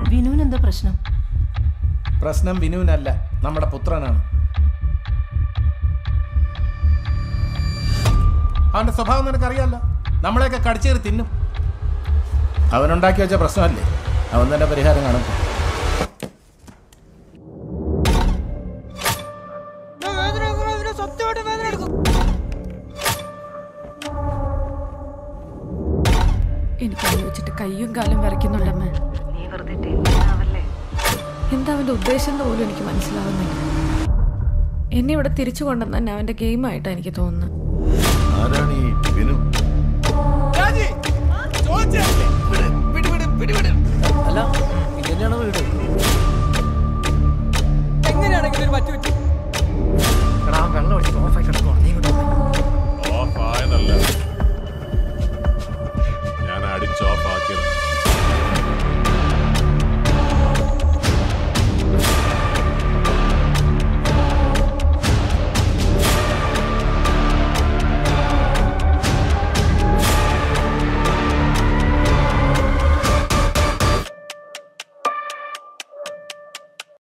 വിനുവിന് എന്താ പ്രശ്നം പ്രശ്നം വിനുവിനല്ല നമ്മുടെ പുത്രനാണ് അവന്റെ സ്വഭാവം നിനക്കറിയാലോ നമ്മളെയൊക്കെ കടിച്ചേറി തിന്നും അവനുണ്ടാക്കി വെച്ച പ്രശ്നമല്ലേ അവൻ തന്നെ പരിഹാരം കാണും എനിക്ക് ആലോചിച്ചിട്ട് കയ്യും കാലും വരയ്ക്കുന്നുണ്ടമ്മ എന്താ അവന്റെ ഉദ്ദേശം എന്ന് പോലും എനിക്ക് മനസ്സിലാവുന്നില്ല എന്നെ ഇവിടെ തിരിച്ചു കൊണ്ടുവന്ന് തന്നെ അവന്റെ ഗെയിമായിട്ടാണ് എനിക്ക് തോന്നുന്നത് ആരാണ് ഈ വിനു അല്ല ഇത് തന്നെയാണ് വീട്